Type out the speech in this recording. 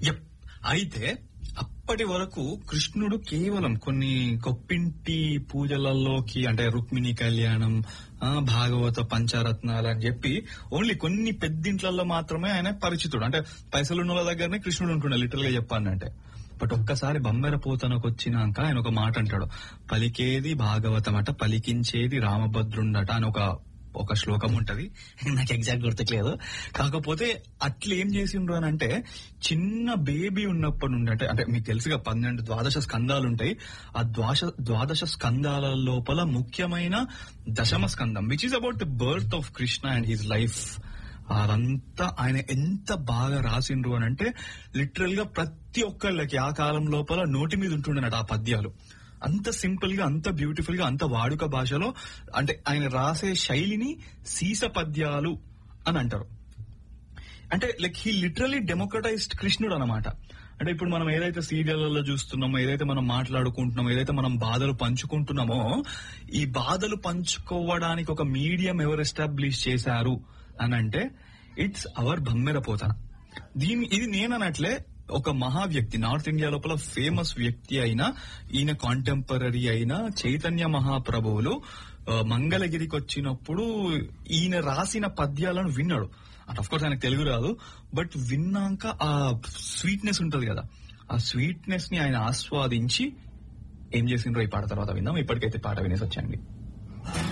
Yup. అయితే అప్పటి వరకు కృష్ణుడు కేవలం కొన్ని గొప్పింటి పూజలలోకి అంటే రుక్మిణి కళ్యాణం ఆ, భాగవత పంచరత్నాలు అని చెప్పి ఓన్లీ కొన్ని పెద్దింట్లలో మాత్రమే ఆయన పరిచితుడు అంటే పైసలున్న వాళ్ళ దగ్గరనే కృష్ణుడు ఉంటుండే లిటరల్ గా చెప్పానంటే బట్ ఒక్కసారి బొమ్మెర పోతనకు వచ్చినాక ఆయన ఒక మాట అంటాడు పలికేది భాగవతం అట పలికించేది రామభద్రుండట అని ఒక ఒక శ్లోకం ఉంటది నాకు ఎగ్జాక్ట్ గుర్తులేదు కాకపోతే అట్లా ఏం చేసిండ్రు అని అంటే చిన్న బేబీ ఉన్నప్పటి నుండి అంటే అంటే మీకు తెలుసుగా పన్నెండు ద్వాదశ స్కందాలు ఉంటాయి ఆ ద్వాదశ ద్వాదశ స్కందాల లోపల ముఖ్యమైన దశమ స్కందం which is about the birth of Krishna and his life అదంతా ఆయన ఎంత బాగా రాసిండ్రు అని అంటే లిటరల్ గా ప్రతి ఒక్కళ్ళకి ఆ కాలం లోపల నోటి మీద ఉంటుండనట ఆ పద్యాలు అంత సింపుల్ గా అంత బ్యూటిఫుల్ గా అంత వాడుక భాషలో అంటే ఆయన రాసే శైలిని సీస పద్యాలు అని అంటారు అంటే లైక్ హీ లిటరలీ డెమోక్రటైజ్డ్ కృష్ణుడు అనమాట అంటే ఇప్పుడు మనం ఏదైతే సీరియళ్లలో చూస్తున్నామో ఏదైతే మనం మాట్లాడుకుంటున్నామో ఏదైతే మనం బాధలు పంచుకుంటున్నామో ఈ బాధలు పంచుకోవడానికి ఒక మీడియం ఎవరు ఎస్టాబ్లిష్ చేశారు అని అంటే ఇట్స్ అవర్ బమ్మెర పోతన దీని ఇది నేననట్లే ఒక మహా వ్యక్తి నార్త్ ఇండియా లోపల ఫేమస్ వ్యక్తి అయిన ఈయన కాంటెంపరీ అయిన చైతన్య మహాప్రభువులు ఆ, మంగళగిరికి వచ్చినప్పుడు ఈయన రాసిన పద్యాలను విన్నాడు అంటే అఫ్ కోర్స్ ఆయనకు తెలుగు రాదు బట్ విన్నాక ఆ స్వీట్నెస్ ఉంటది కదా ఆ స్వీట్నెస్ ని ఆయన ఆస్వాదించి ఏం చేసిండ్రో ఈ పాట తర్వాత విందాం ఇప్పటికైతే పాట వినేసి వచ్చండి